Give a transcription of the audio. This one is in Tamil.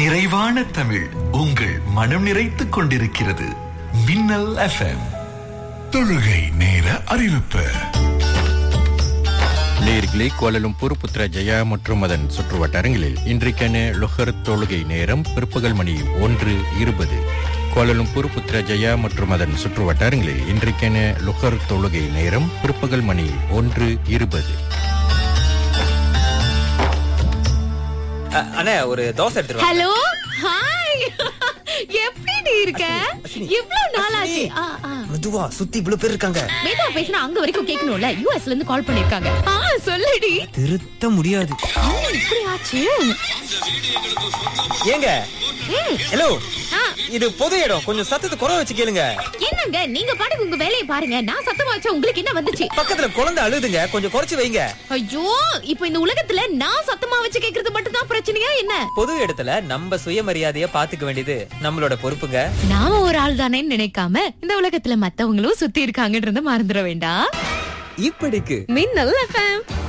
நிறைவான தமிழ் உங்கள் மனம் நிறைத்துக் கொண்டிருக்கிறது மின்னல் எஃப்எம் தொழுகை நேர அறிவிப்பு நேர்களே கோலலும்பூர் புத்ரா ஜெயா மற்றும் அதன் சுற்று வட்டாரங்களில் இன்றைக்கான லொஹர் தொழுகை நேரம் பிற்பகல் மணி ஒன்று இருபது கோலலும்பூர் புத்ரா ஜெயா மற்றும் அதன் சுற்று வட்டாரங்களில் இன்றைக்கான லுஹர் தொழுகை நேரம் பிற்பகல் மணி ஒன்று இருபது அ- அண்ணே ஒரு தோசை எடுத்துருவா ஹலோ ஹாய் எப்படி நீ இருக்க இவ்ளோ நாள் ஆச்சு ஆ, ஆ. மெதுவா சுத்தி இவ்வளவு பேர் இருக்காங்க மெதுவா பேசினா அங்க வரைக்கும் கேட்கணும்ல யூஎஸ்ல இருந்து கால் பண்ணிருக்காங்க ஆ சொல்லுடி திருத்த முடியாது என்ன இப்படி ஆச்சு ஏங்க ஹலோ ஆ, இது பொது இடம் கொஞ்சம் சத்தத்தை குறை வச்சு கேளுங்க என்னங்க நீங்க பாட்டுக்கு உங்க வேலையை பாருங்க நான் சத்தமா வச்சா உங்களுக்கு என்ன வந்துச்சு பக்கத்துல குழந்தை அழுதுங்க கொஞ்சம் குறைச்சு வைங்க ஐயோ இப்போ இந்த உலகத்துல நான் சத்தமா வச்சு கேக்குறது மட்டும் தான் பிரச்சனையா என்ன பொது இடத்துல நம்ம சுயமரியாதைய பாத்துக்க வேண்டியது நம்மளோட பொறுப்புங்க நாம ஒரு ஆள் தானேன்னு நினைக்காம இந்த உலகத்துல மத்தவங்களும் சுத்தி இருக்காங்கன்றத மறந்துட வேண்டாம் இப்படிக்கு மின்னல் எஃப்எம்